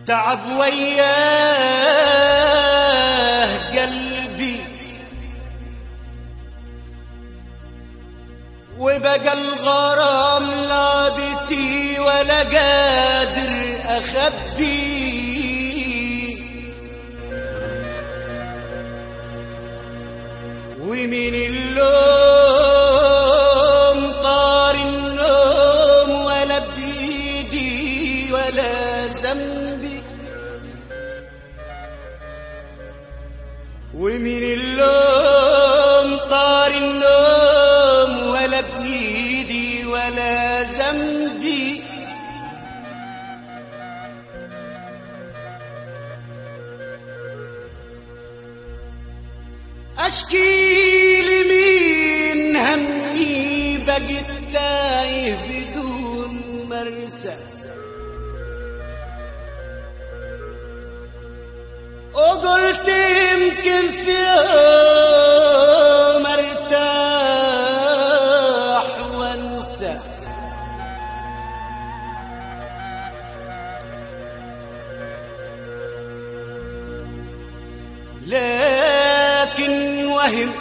تعب وياه قلبي وبقى الغرام لعبتي ولا قادر أخبي ومن اللوم طار النوم ولا بيدي ولا ذنبي ومن اللوم طار النوم ولا بإيدي ولا ذنبي أشكي لمين همي بقيت تايه بدون مرسى وقلت يمكن في يوم ارتاح وانسى لكن وهم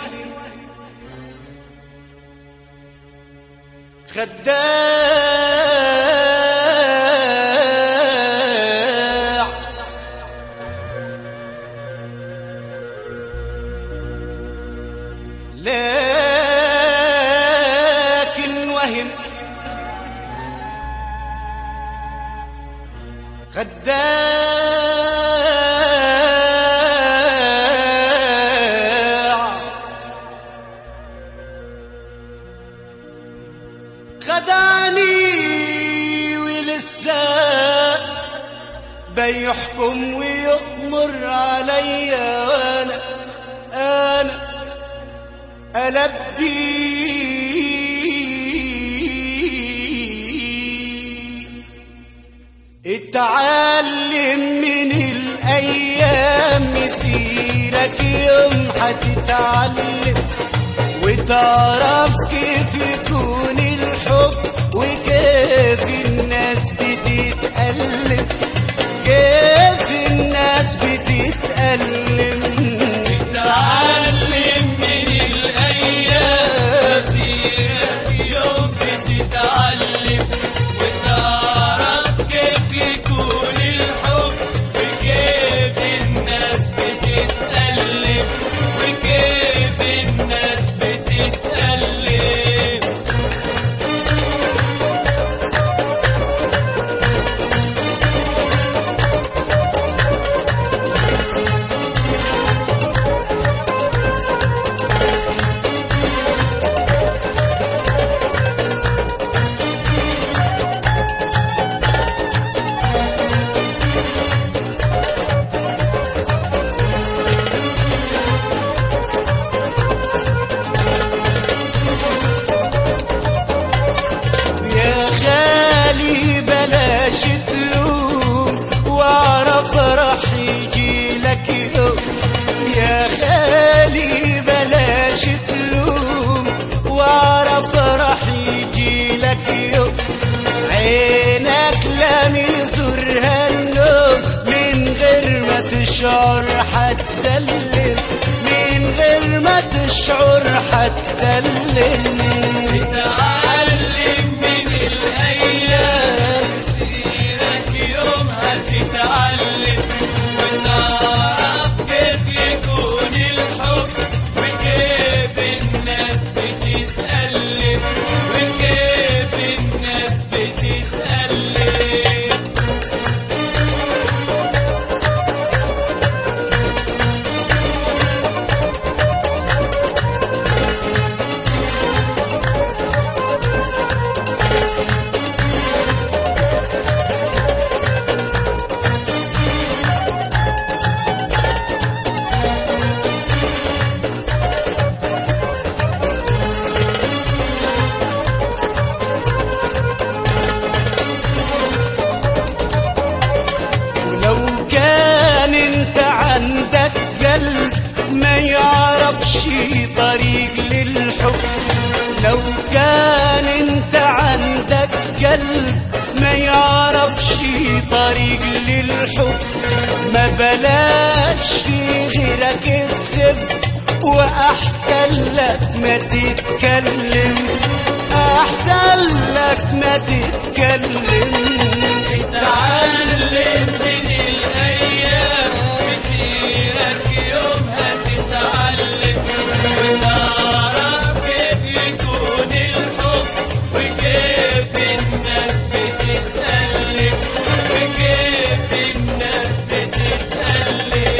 خداع لكن وهم خداع خدعني ولسه بيحكم ويأمر عليا وانا انا ألبي اتعلم من الأيام مسيرك يوم هتتعلم وتعرف كيف يكون الحب وكيف الناس بتتألم كيف الناس بتتألم تعلم من الأيام مسيرك يوم بتتعلم وتعرف كيف يكون الحب وكيف الناس بتتألم وكيف الناس بتتألم يا خالي بلاش تلوم واعرف راح يجي لك يوم يا خالي بلاش تلوم واعرف راح يجي لك يوم عينك لم يزورها النوم من غير ما تشعر حتسلم من غير ما تشعر حتسلم تعلم من الأيام مسيرك يوم هتتعلم وتعرف كيف يكون الحب وكيف الناس بتتألم وكيف الناس بتتألم ولو كان انت عندك قلب ما يعرفش طريق للحب لو كان انت عندك قلب ما يعرفش طريق للحب ما بلاش في غيرك تسب واحسن لك ما تتكلم احسن لك ما تتكلم تعلم من الأيام مسيرك يومها تتعلم وتعرف كيف يكون الحب وكيف الناس بتتألم وكيف الناس بتتألم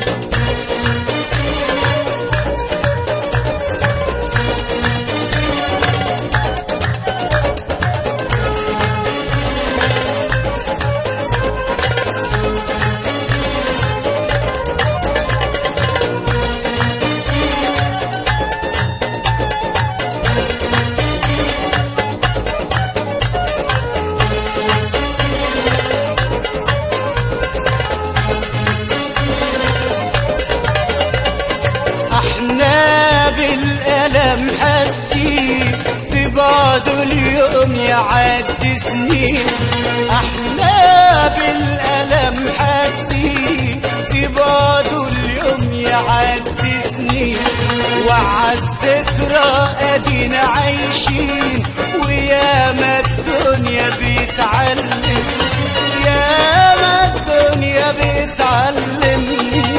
احنا بالألم حاسين في بعض اليوم يعدي سنين احنا بالألم حاسين في بعض اليوم يعدي سنين وعالذكرى ادينا عايشين وياما الدنيا بتعلم ياما الدنيا بتعلم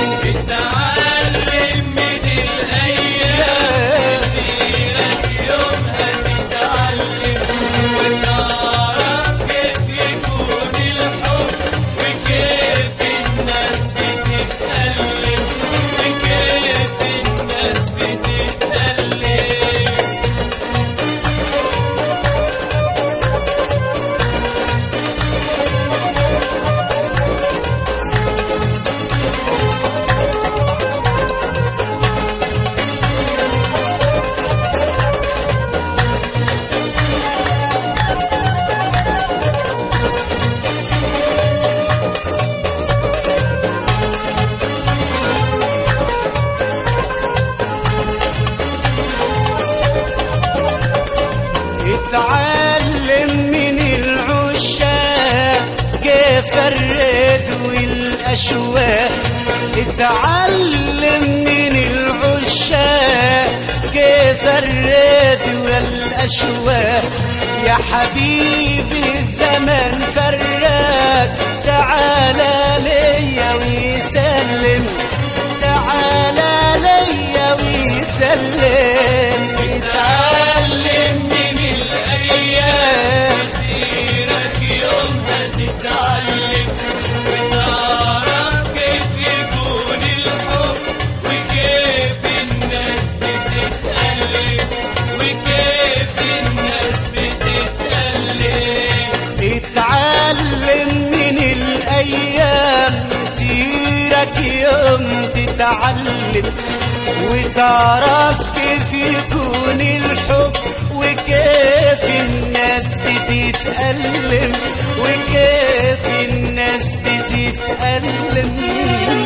تعلم من الأيام مسيرك يومها تتعلم وتعرف كيف يكون الحب وكيف الناس بتتألم وكيف الناس بتتألم اتعلم من العشاق كيف الرد والاشواق اتعلم من العشاق كيف الرد والاشواق يا حبيبي الزمن فراق تعالى ليا ويسلم تعالى ليا ويسلم تعلم من الأيام مسيرك يومها تتعلم وتعرف كيف يكون الحب وكيف الناس بتتألم وكيف الناس بتتألم اتعلم من الايام مسيرك يوم تتعلم وتعرف كيف يكون الحب وكيف الناس بتتألم وكيف الناس بتتألم